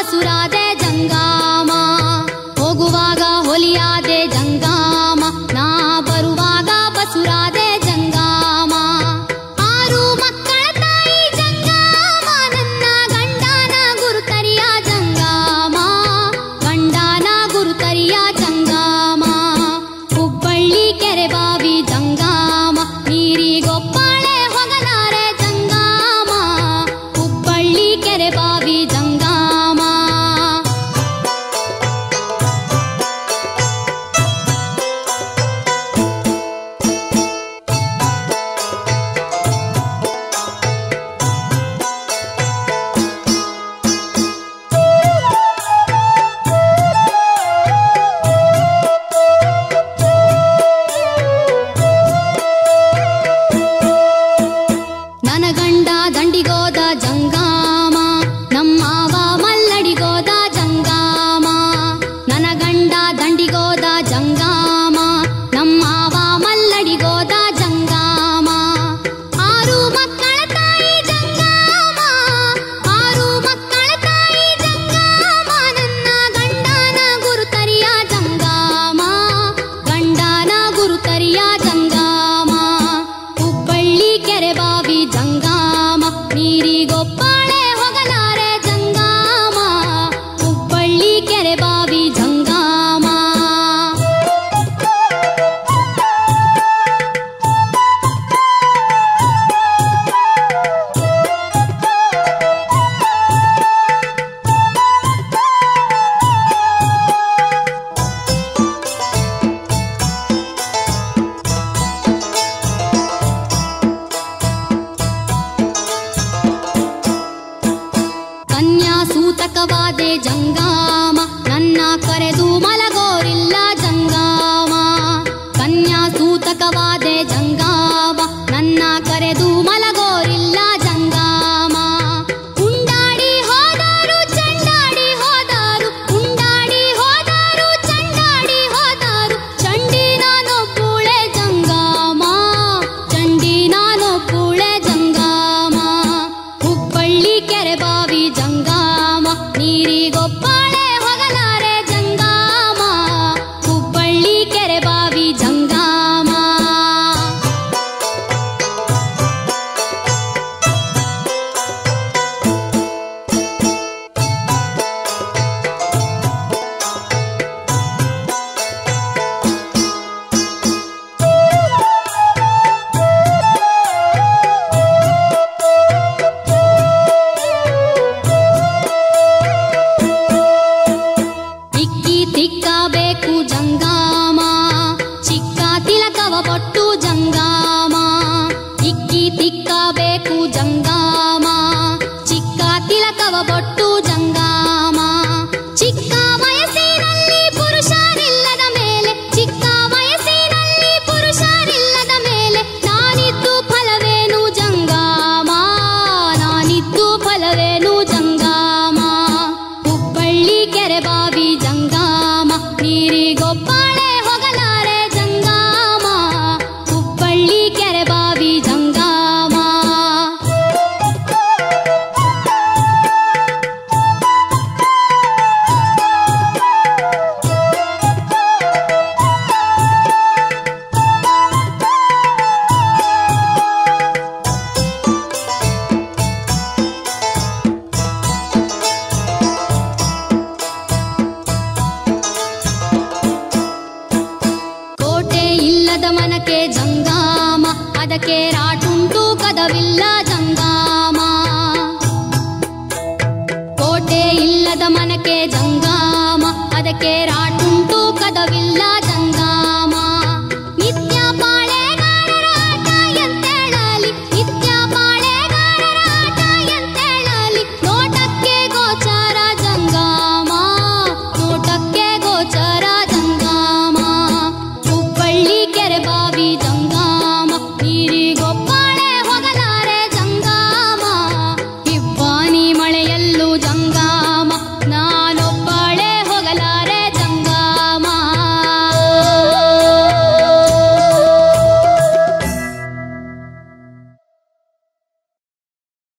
ಬಸುರಾದೆ ಜಂಗಾಮ ಹೋಗುವಾಗ ಹೊಲಿಯಾದೆ ಜಂಗಾಮ ನಾ ಬರುವಾಗ ಬಸುರಾದೆ ಜಂಗಾಮ ಆರು ಮಕ್ಕಳ ತಾಯಿ ಜಂಗಾಮ ನನ್ನ ಗಂಡನ ಗುರುತರಿಯ ಜಂಗಾಮ ಗಂಡನ ಗುರುತರಿಯ ಜಂಗಾಮ ಹುಬ್ಬಳ್ಳಿ ಕೆರೆ ಬಾವಿ ಜಂಗಾಮ ನೀರಿಗೊಪ್ಪಾಳೆ ಹೊಗಲಾರೆ ಜಂಗಾಮ ಹುಬ್ಬಳ್ಳಿ ಕೆರೆ ಬಾವಿ ಜಂಗಾಮ ನನ್ನ ಗಂಡ ದಂಡಿಗೋದ ಜಂಗಾಮ ನಮ್ಮವ ಮಲ್ಲಡಿಗೋದ ಜಂಗಾಮ ನನ್ನ ಗಂಡ ದಂಡಿಗೋದ ಜಂಗಾಮ ನಮ್ಮವ ಮಲ್ಲಡಿಗೋದ ಜಂಗಾಮ ಆರು ಮಕ್ಕಳ ತಾಯಿ ಜಂಗಾಮ ಆರು ಮಕ್ಕಳ ತಾಯಿ ಜಂಗಾಮ ನನ್ನ ಗಂಡನ ಗುರುತರಿಯ ಜಂಗಾಮ ಗಂಡನ ಗುರುತರಿಯ ಜಂಗಾಮ ಹುಬ್ಬಳ್ಳಿ ಕೆರೆ ಬಾವಿ ಜಂಗಾಮ ನೀರಿಗೊಪ್ಪಾಳೆ ಹೊಗಲಾರೆ ಜಂಗಾಮ ಹುಬ್ಬಳ್ಳಿ ಕೆರೆ ಬಾವಿ ಜಂಗಾಮ ಕನ್ಯಾ ಸೂತಕವಾದೆ ಜಂಗಾಮ ನನ್ನ ಕರೆದು ಮಲಗೋರಿಲ್ಲ ಜಂಗಾಮ ಕನ್ಯಾ ಸೂತಕವಾದೆ ಜಂಗಾಮ ನನ್ನ ಕರೆದು ಮಲಗೋರಿಲ್ಲ ಜಂಗಾಮ ಉಂಡಾಡಿ ಹೋದರು ಚಂಡಾಡಿ ಹೋದರು ಉಂಡಾಡಿ ಹೋದರು ಚಂಡಾಡಿ ಹೋದರು ಚಂಡಿ ನಾನೊಬ್ಬುಳೆ ಜಂಗಾಮ ಚಂಡಿ ನಾನೊಬ್ಬುಳೆ ಜಂಗಾಮ ಹುಬ್ಬಳ್ಳಿ ಕೆರೆ ಬಾವಿ ಜಂಗಾಮ ನೀರಿಗೊಪ್ಪಾಳೆ ಹೊಗಲಾರೆ ಜಂಗಾಮ ಹುಬ್ಬಳ್ಳಿ ಕೆರೆ ಬಾವಿ ಜಂಗಾಮ ಇಕ್ಕಿ ತಿಕ್ಕಬೇಕು ಜಂಗಾಮ ಚಿಕ್ಕ ತಿಲಕವ ಕೊಟ್ಟು ಜಂಗಾಮ ಇಕ್ಕಿ ತಿಕ್ಕಬೇಕು ಜಂಗಾಮ ಚಿಕ್ಕ ತಿಲಕವ ಕೊಟ್ಟು ಜಂಗಾಮ ಚಿಕ್ಕ ವಯಸ್ಸಿನಲ್ಲಿ ಪುರುಷರಿಲ್ಲದ ಮೇಲೆ ಚಿಕ್ಕ ವಯಸ್ಸಿನಲ್ಲಿ ಪುರುಷರಿಲ್ಲದ ಮೇಲೆ ನಾನಿದ್ದು ಫಲವೇನು ಜಂಗಾಮ ನಾನಿದ್ದು ಫಲವೇನು ಜಂಗಾಮ ಹುಬ್ಬಳ್ಳಿ ಕೆರೆ ಬಾವಿ ಜಂಗಾಮ ನೀರಿಗೊಪ್ಪಾಳೆ ಹೊಗಲಾರೆ ಜಂಗಾಮ ಹುಬ್ಬಳ್ಳಿ ಕೆರೆ ಬಾವಿ ಜಂಗಾಮ ಕೋಟೆ ಇಲ್ಲದ ಮನಕ್ಕೆ ಜಂಗಾಮ ಅದಕ್ಕೆ ರಾಟುಂಟು ಕದವಿಲ್ಲ ಜಂಗಾಮ ಕೋಟೆ ಇಲ್ಲದ ಮನಕ್ಕೆ ಜಂಗಾಮ ಅದಕ್ಕೆ ರಾಟುಂಟು ಕದವಿಲ್ಲ ಜಂಗಾಮ